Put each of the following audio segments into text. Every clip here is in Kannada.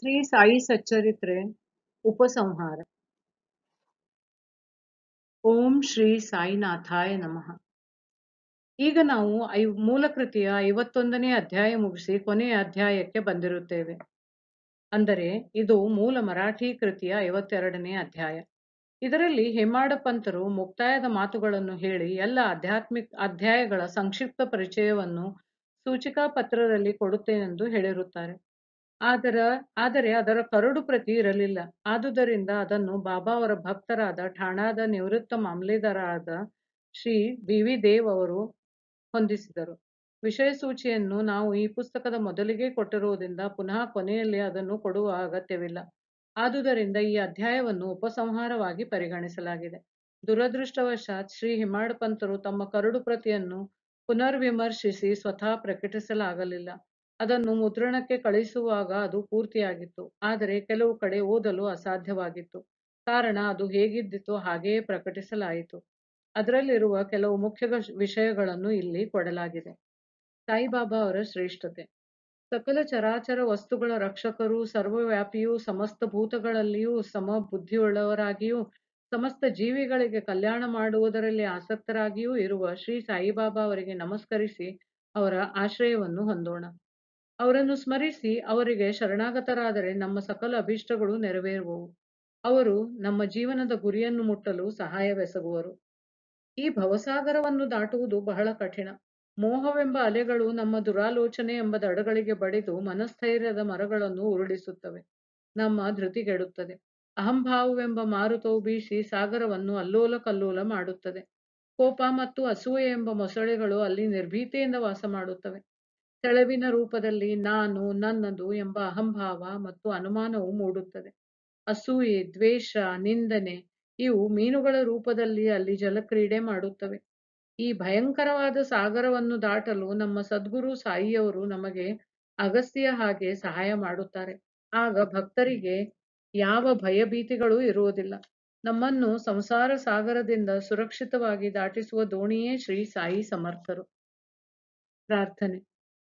ಶ್ರೀ ಸಾಯಿ ಸಚ್ಚರಿತ್ರೆ ಉಪಸಂಹಾರ ಓಂ ಶ್ರೀ ಸಾಯಿನಾಥಾಯ ನಮಃ ಈಗ ನಾವು ಐ ಮೂಲಕೃತಿಯ ಐವತ್ತೊಂದನೇ ಅಧ್ಯಾಯ ಮುಗಿಸಿ ಕೊನೆಯ ಅಧ್ಯಾಯಕ್ಕೆ ಬಂದಿರುತ್ತೇವೆ ಅಂದರೆ ಇದು ಮೂಲ ಮರಾಠಿ ಕೃತಿಯ ಐವತ್ತೆರಡನೇ ಅಧ್ಯಾಯ ಇದರಲ್ಲಿ ಹೇಮಾಡ ಪಂತರು ಮುಕ್ತಾಯದ ಮಾತುಗಳನ್ನು ಹೇಳಿ ಎಲ್ಲ ಆಧ್ಯಾತ್ಮಿಕ ಅಧ್ಯಾಯಗಳ ಸಂಕ್ಷಿಪ್ತ ಪರಿಚಯವನ್ನು ಸೂಚಿಕಾ ಪತ್ರದಲ್ಲಿ ಕೊಡುತ್ತೇನೆಂದು ಹೇಳಿರುತ್ತಾರೆ ಅದರ ಆದರೆ ಅದರ ಕರಡು ಪ್ರತಿ ಇರಲಿಲ್ಲ ಆದುದರಿಂದ ಅದನ್ನು ಬಾಬಾ ಅವರ ಭಕ್ತರಾದ ಠಾಣಾದ ನಿವೃತ್ತ ಮಾಮಲೆದಾರರಾದ ಶ್ರೀ ಬಿ ವಿ ದೇವ್ ಅವರು ಹೊಂದಿಸಿದರು ವಿಷಯ ಸೂಚಿಯನ್ನು ನಾವು ಈ ಪುಸ್ತಕದ ಮೊದಲಿಗೆ ಕೊಟ್ಟಿರುವುದರಿಂದ ಪುನಃ ಕೊನೆಯಲ್ಲಿ ಅದನ್ನು ಕೊಡುವ ಅಗತ್ಯವಿಲ್ಲ ಆದುದರಿಂದ ಈ ಅಧ್ಯಾಯವನ್ನು ಉಪಸಂಹಾರವಾಗಿ ಪರಿಗಣಿಸಲಾಗಿದೆ ದುರದೃಷ್ಟವಶಾತ್ ಶ್ರೀ ಹಿಮಾಡ್ ಪಂತರು ತಮ್ಮ ಕರಡು ಪ್ರತಿಯನ್ನು ಪುನರ್ವಿಮರ್ಶಿಸಿ ಸ್ವತಃ ಪ್ರಕಟಿಸಲಾಗಲಿಲ್ಲ ಅದನ್ನು ಮುದ್ರಣಕ್ಕೆ ಕಳಿಸುವಾಗ ಅದು ಪೂರ್ತಿಯಾಗಿತ್ತು ಆದರೆ ಕೆಲವು ಕಡೆ ಓದಲು ಅಸಾಧ್ಯವಾಗಿತ್ತು ಕಾರಣ ಅದು ಹೇಗಿದ್ದಿತೋ ಹಾಗೆಯೇ ಪ್ರಕಟಿಸಲಾಯಿತು ಅದರಲ್ಲಿರುವ ಕೆಲವು ಮುಖ್ಯ ವಿಷಯಗಳನ್ನು ಇಲ್ಲಿ ಕೊಡಲಾಗಿದೆ ಸಾಯಿಬಾಬಾ ಅವರ ಶ್ರೇಷ್ಠತೆ ಸಕಲ ಚರಾಚರ ವಸ್ತುಗಳ ರಕ್ಷಕರು ಸರ್ವವ್ಯಾಪಿಯೂ ಸಮಸ್ತ ಭೂತಗಳಲ್ಲಿಯೂ ಸಮ ಬುದ್ಧಿಯುಳ್ಳವರಾಗಿಯೂ ಸಮಸ್ತ ಜೀವಿಗಳಿಗೆ ಕಲ್ಯಾಣ ಮಾಡುವುದರಲ್ಲಿ ಆಸಕ್ತರಾಗಿಯೂ ಇರುವ ಶ್ರೀ ಸಾಯಿಬಾಬಾ ಅವರಿಗೆ ನಮಸ್ಕರಿಸಿ ಅವರ ಆಶ್ರಯವನ್ನು ಹೊಂದೋಣ ಅವರನ್ನು ಸ್ಮರಿಸಿ ಅವರಿಗೆ ಶರಣಾಗತರಾದರೆ ನಮ್ಮ ಸಕಲ ಅಭೀಷ್ಟಗಳು ನೆರವೇರುವವು ಅವರು ನಮ್ಮ ಜೀವನದ ಗುರಿಯನ್ನು ಮುಟ್ಟಲು ಸಹಾಯವೆಸಗುವರು ಈ ಭವಸಾಗರವನ್ನು ದಾಟುವುದು ಬಹಳ ಕಠಿಣ ಮೋಹವೆಂಬ ಅಲೆಗಳು ನಮ್ಮ ದುರಾಲೋಚನೆ ಎಂಬ ದಡಗಳಿಗೆ ಬಡಿದು ಮನಸ್ಥೈರ್ಯದ ಮರಗಳನ್ನು ಉರುಳಿಸುತ್ತವೆ ನಮ್ಮ ಧೃತಿಗೆಡುತ್ತದೆ ಅಹಂಭಾವವೆಂಬ ಮಾರುತವು ಬೀಸಿ ಸಾಗರವನ್ನು ಅಲ್ಲೋಲ ಕಲ್ಲೋಲ ಮಾಡುತ್ತದೆ ಕೋಪ ಮತ್ತು ಅಸೂಯೆ ಎಂಬ ಮೊಸಳೆಗಳು ಅಲ್ಲಿ ನಿರ್ಭೀತಿಯಿಂದ ವಾಸ ಮಾಡುತ್ತವೆ ಸೆಳವಿನ ರೂಪದಲ್ಲಿ ನಾನು ನನ್ನದು ಎಂಬ ಅಹಂಭಾವ ಮತ್ತು ಅನುಮಾನವು ಮೂಡುತ್ತದೆ ಅಸೂಯೆ ದ್ವೇಷ ನಿಂದನೆ ಇವು ಮೀನುಗಳ ರೂಪದಲ್ಲಿ ಅಲ್ಲಿ ಜಲಕ್ರೀಡೆ ಮಾಡುತ್ತವೆ ಈ ಭಯಂಕರವಾದ ಸಾಗರವನ್ನು ದಾಟಲು ನಮ್ಮ ಸದ್ಗುರು ಸಾಯಿಯವರು ನಮಗೆ ಅಗಸ್ತ್ಯ ಹಾಗೆ ಸಹಾಯ ಮಾಡುತ್ತಾರೆ ಆಗ ಭಕ್ತರಿಗೆ ಯಾವ ಭಯಭೀತಿಗಳೂ ಇರುವುದಿಲ್ಲ ನಮ್ಮನ್ನು ಸಂಸಾರ ಸಾಗರದಿಂದ ಸುರಕ್ಷಿತವಾಗಿ ದಾಟಿಸುವ ದೋಣಿಯೇ ಶ್ರೀ ಸಾಯಿ ಸಮರ್ಥರು ಪ್ರಾರ್ಥನೆ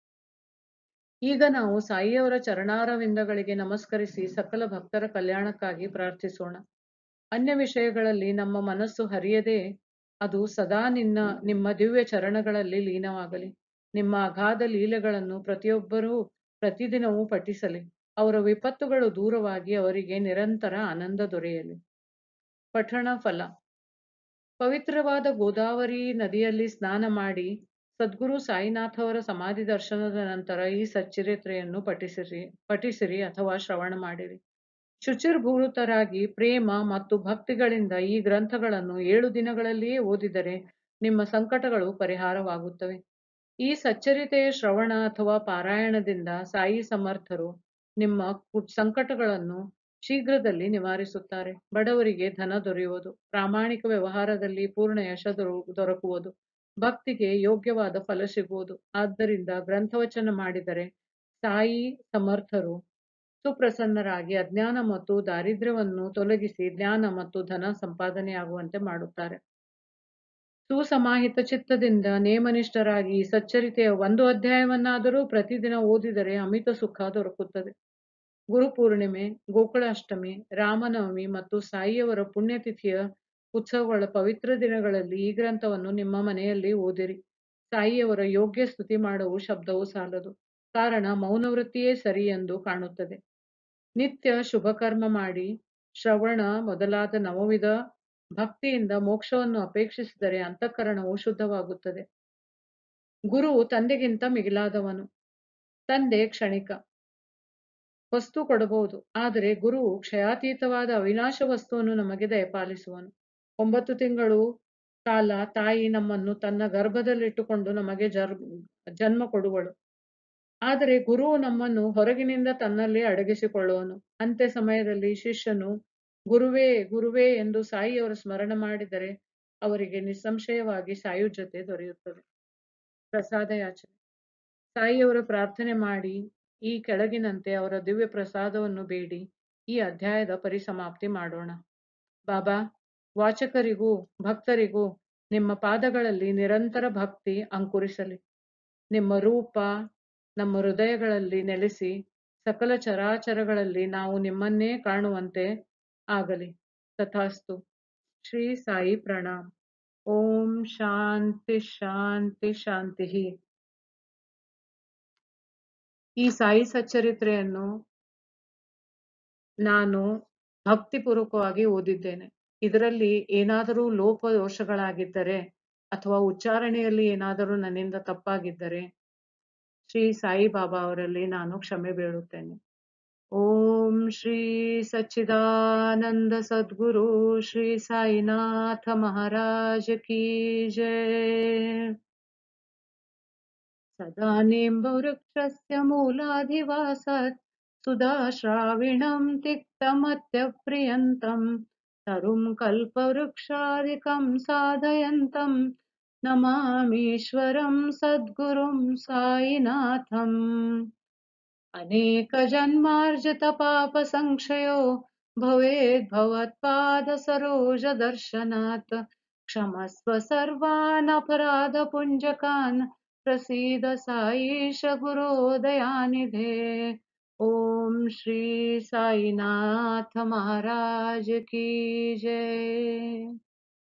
ಈಗ ನಾವು ಸಾಯಿಯವರ ಚರಣಾರವಿಂದಗಳಿಗೆ ನಮಸ್ಕರಿಸಿ ಸಕಲ ಭಕ್ತರ ಕಲ್ಯಾಣಕ್ಕಾಗಿ ಪ್ರಾರ್ಥಿಸೋಣ ಅನ್ಯ ವಿಷಯಗಳಲ್ಲಿ ನಮ್ಮ ಮನಸ್ಸು ಹರಿಯದೆ ಅದು ಸದಾ ನಿನ್ನ ನಿಮ್ಮ ದಿವ್ಯ ಚರಣಗಳಲ್ಲಿ ಲೀನವಾಗಲಿ ನಿಮ್ಮ ಅಗಾಧ ಲೀಲೆಗಳನ್ನು ಪ್ರತಿಯೊಬ್ಬರೂ ಪ್ರತಿದಿನವೂ ಪಠಿಸಲಿ ಅವರ ವಿಪತ್ತುಗಳು ದೂರವಾಗಿ ಅವರಿಗೆ ನಿರಂತರ ಆನಂದ ದೊರೆಯಲಿ ಪಠಣ ಫಲ ಪವಿತ್ರವಾದ ಗೋದಾವರಿ ನದಿಯಲ್ಲಿ ಸ್ನಾನ ಮಾಡಿ ಸದ್ಗುರು ಸಾಯಿನಾಥ್ ಅವರ ಸಮಾಧಿ ದರ್ಶನದ ನಂತರ ಈ ಸಚ್ಚರಿತ್ರೆಯನ್ನು ಪಠಿಸಿರಿ ಪಠಿಸಿರಿ ಅಥವಾ ಶ್ರವಣ ಮಾಡಿರಿ ಶುಚಿರ್ಭೂತರಾಗಿ ಪ್ರೇಮ ಮತ್ತು ಭಕ್ತಿಗಳಿಂದ ಈ ಗ್ರಂಥಗಳನ್ನು ಏಳು ದಿನಗಳಲ್ಲಿಯೇ ಓದಿದರೆ ನಿಮ್ಮ ಸಂಕಟಗಳು ಪರಿಹಾರವಾಗುತ್ತವೆ ಈ ಸಚ್ಚರಿತೆಯ ಶ್ರವಣ ಅಥವಾ ಪಾರಾಯಣದಿಂದ ಸಾಯಿ ಸಮರ್ಥರು ನಿಮ್ಮ ಸಂಕಟಗಳನ್ನು ಶೀಘ್ರದಲ್ಲಿ ನಿವಾರಿಸುತ್ತಾರೆ ಬಡವರಿಗೆ ಧನ ದೊರೆಯುವುದು ಪ್ರಾಮಾಣಿಕ ವ್ಯವಹಾರದಲ್ಲಿ ಪೂರ್ಣ ಯಶ ದೊರಕುವುದು ಭಕ್ತಿಗೆ ಯೋಗ್ಯವಾದ ಫಲ ಸಿಗುವುದು ಆದ್ದರಿಂದ ಗ್ರಂಥವಚನ ಮಾಡಿದರೆ ಸಾಯಿ ಸಮರ್ಥರು ಸುಪ್ರಸನ್ನರಾಗಿ ಅಜ್ಞಾನ ಮತ್ತು ದಾರಿದ್ರ್ಯವನ್ನು ತೊಲಗಿಸಿ ಜ್ಞಾನ ಮತ್ತು ಧನ ಸಂಪಾದನೆಯಾಗುವಂತೆ ಮಾಡುತ್ತಾರೆ ಸುಸಮಾಹಿತ ಚಿತ್ತದಿಂದ ನೇಮನಿಷ್ಠರಾಗಿ ಸಚ್ಚರಿತೆಯ ಒಂದು ಅಧ್ಯಾಯವನ್ನಾದರೂ ಪ್ರತಿದಿನ ಓದಿದರೆ ಅಮಿತ ಸುಖ ದೊರಕುತ್ತದೆ ಗುರುಪೂರ್ಣಿಮೆ ಗೋಕುಳಾಷ್ಟಮಿ ರಾಮನವಮಿ ಮತ್ತು ಸಾಯಿಯವರ ಪುಣ್ಯತಿಥಿಯ ಉತ್ಸವಗಳ ಪವಿತ್ರ ದಿನಗಳಲ್ಲಿ ಈ ಗ್ರಂಥವನ್ನು ನಿಮ್ಮ ಮನೆಯಲ್ಲಿ ಓದಿರಿ ಸಾಯಿಯವರ ಯೋಗ್ಯ ಸ್ತುತಿ ಮಾಡುವ ಶಬ್ದವು ಸಾಲದು ಕಾರಣ ಮೌನವೃತ್ತಿಯೇ ಸರಿ ಎಂದು ಕಾಣುತ್ತದೆ ನಿತ್ಯ ಶುಭಕರ್ಮ ಮಾಡಿ ಶ್ರವಣ ಮೊದಲಾದ ನವವಿಧ ಭಕ್ತಿಯಿಂದ ಮೋಕ್ಷವನ್ನು ಅಪೇಕ್ಷಿಸಿದರೆ ಅಂತಃಕರಣವು ಶುದ್ಧವಾಗುತ್ತದೆ ಗುರು ತಂದೆಗಿಂತ ಮಿಗಿಲಾದವನು ತಂದೆ ಕ್ಷಣಿಕ ವಸ್ತು ಕೊಡಬಹುದು ಆದರೆ ಗುರು ಕ್ಷಯಾತೀತವಾದ ಅವಿನಾಶ ವಸ್ತುವನ್ನು ನಮಗೆ ದಯಪಾಲಿಸುವನು ಒಂಬತ್ತು ತಿಂಗಳು ಕಾಲ ತಾಯಿ ನಮ್ಮನ್ನು ತನ್ನ ಗರ್ಭದಲ್ಲಿಟ್ಟುಕೊಂಡು ನಮಗೆ ಜರ್ ಜನ್ಮ ಕೊಡುವಳು ಆದರೆ ಗುರುವು ನಮ್ಮನ್ನು ಹೊರಗಿನಿಂದ ತನ್ನಲ್ಲಿ ಅಡಗಿಸಿಕೊಳ್ಳುವನು ಅಂತ್ಯ ಸಮಯದಲ್ಲಿ ಶಿಷ್ಯನು ಗುರುವೇ ಗುರುವೇ ಎಂದು ಸಾಯಿಯವರ ಸ್ಮರಣ ಮಾಡಿದರೆ ಅವರಿಗೆ ನಿಸ್ಸಂಶಯವಾಗಿ ಸಾಯುಜ್ಯತೆ ದೊರೆಯುತ್ತದೆ ಪ್ರಸಾದ ಯಾಚನೆ ಸಾಯಿಯವರ ಪ್ರಾರ್ಥನೆ ಮಾಡಿ ಈ ಕೆಳಗಿನಂತೆ ಅವರ ದಿವ್ಯ ಪ್ರಸಾದವನ್ನು ಬೇಡಿ ಈ ಅಧ್ಯಾಯದ ಪರಿಸಮಾಪ್ತಿ ಮಾಡೋಣ ಬಾಬಾ ವಾಚಕರಿಗೂ ಭಕ್ತರಿಗೂ ನಿಮ್ಮ ಪಾದಗಳಲ್ಲಿ ನಿರಂತರ ಭಕ್ತಿ ಅಂಕುರಿಸಲಿ ನಿಮ್ಮ ರೂಪ ನಮ್ಮ ಹೃದಯಗಳಲ್ಲಿ ನೆಲೆಸಿ ಸಕಲ ಚರಾಚರಗಳಲ್ಲಿ ನಾವು ನಿಮ್ಮನ್ನೇ ಕಾಣುವಂತೆ ಆಗಲಿ ತಥಾಸ್ತು ಶ್ರೀ ಸಾಯಿ ಪ್ರಣಾಮ್ ಓಂ ಶಾಂತಿ ಶಾಂತಿ ಶಾಂತಿ ಈ ಸಾಯಿ ಸಚ್ಚರಿತ್ರೆಯನ್ನು ನಾನು ಭಕ್ತಿಪೂರ್ವಕವಾಗಿ ಓದಿದ್ದೇನೆ ಇದರಲ್ಲಿ ಏನಾದರೂ ಲೋಪದೋಷಗಳಾಗಿದ್ದರೆ ಅಥವಾ ಉಚ್ಚಾರಣೆಯಲ್ಲಿ ಏನಾದರೂ ನನ್ನಿಂದ ತಪ್ಪಾಗಿದ್ದರೆ ಶ್ರೀ ಸಾಯಿಬಾಬಾ ಅವರಲ್ಲಿ ನಾನು ಕ್ಷಮೆ ಬೇಡುತ್ತೇನೆ ಓಂ ಶ್ರೀ ಸಚ್ಚಿದಾನಂದ ಸದ್ಗುರು ಶ್ರೀ ಸಾಯಿನಾಥ ಮಹಾರಾಜ ಕಿ ಜಯ सदा निम्बवृक्षस्य मूलाधिवासात् सुधाश्राविणं तिक्तमत्यप्रियन्तम् तरुं कल्पवृक्षादिकं साधयन्तं नमामीश्वरं सद्गुरुं साईनाथम् अनेकजन्मार्जितपापसंक्षयो भवेद्भवत्पादसरोजदर्शनात् क्षमस्व सर्वान् अपराधपुञ्जकान् प्रसीद साईश गुरो दयानिधे ॐ श्री साईनाथ महाराज की जय